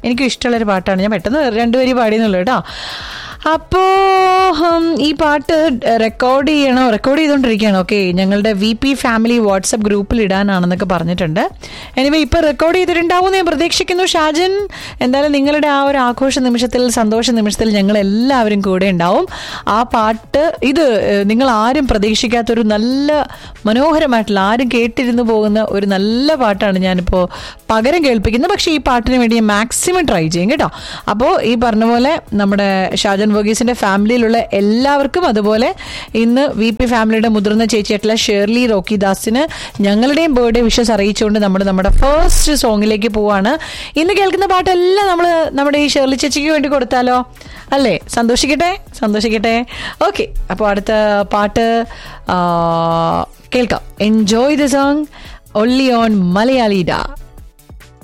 എനിക്കും ഇഷ്ടമുള്ളൊരു പാട്ടാണ് ഞാൻ പെട്ടെന്ന് രണ്ടുപേരും പാടിയെന്നുള്ളൂ കേട്ടോ അപ്പോൾ ഈ പാട്ട് റെക്കോർഡ് ചെയ്യണോ റെക്കോർഡ് ചെയ്തുകൊണ്ടിരിക്കുകയാണ് ഓക്കെ ഞങ്ങളുടെ വി പി ഫാമിലി വാട്സപ്പ് ഗ്രൂപ്പിൽ ഇടാനാണെന്നൊക്കെ പറഞ്ഞിട്ടുണ്ട് എനിവേ ഇപ്പോൾ റെക്കോർഡ് ചെയ്തിട്ടുണ്ടാവും എന്ന് ഞാൻ പ്രതീക്ഷിക്കുന്നു ഷാജൻ എന്തായാലും നിങ്ങളുടെ ആ ഒരു ആഘോഷ നിമിഷത്തിൽ സന്തോഷ നിമിഷത്തിൽ ഞങ്ങൾ എല്ലാവരും കൂടെ ഉണ്ടാവും ആ പാട്ട് ഇത് ഏഹ്, നിങ്ങൾ ആരും പ്രതീക്ഷിക്കാത്തൊരു നല്ല മനോഹരമായിട്ടുള്ള ആരും കേട്ടിരുന്നു പോകുന്ന ഒരു നല്ല പാട്ടാണ് ഞാനിപ്പോൾ പകരം കേൾപ്പിക്കുന്നത് പക്ഷേ ഈ പാട്ടിന് വേണ്ടി ഞാൻ മാക്സിമം ട്രൈ ചെയ്യും കേട്ടോ അപ്പോൾ ഈ പറഞ്ഞ പോലെ നമ്മുടെ ഷാജൻ വർഗീസിന്റെ ഫാമിലിയിലുള്ള എല്ലാവർക്കും അതുപോലെ ഇന്ന് വി പി ഫാമിലിയുടെ മുതിർന്ന ചേച്ചിയായിട്ടുള്ള ഷേർലി റോക്കി ദാസിന് ഞങ്ങളുടെയും ബർത്ത്ഡേ വിഷസ് അറിയിച്ചുകൊണ്ട് നമ്മൾ നമ്മുടെ ഫസ്റ്റ് സോങ്ങിലേക്ക് പോവാണ് ഇന്ന് കേൾക്കുന്ന പാട്ടെല്ലാം നമ്മൾ നമ്മുടെ ഈ ഷേർലി ചേച്ചിക്ക് വേണ്ടി കൊടുത്താലോ അല്ലേ സന്തോഷിക്കട്ടെ സന്തോഷിക്കട്ടെ ഓക്കെ അപ്പോൾ അടുത്ത പാട്ട് ആ, കേൾക്കാം enjoy the song only on Malayali ഡാ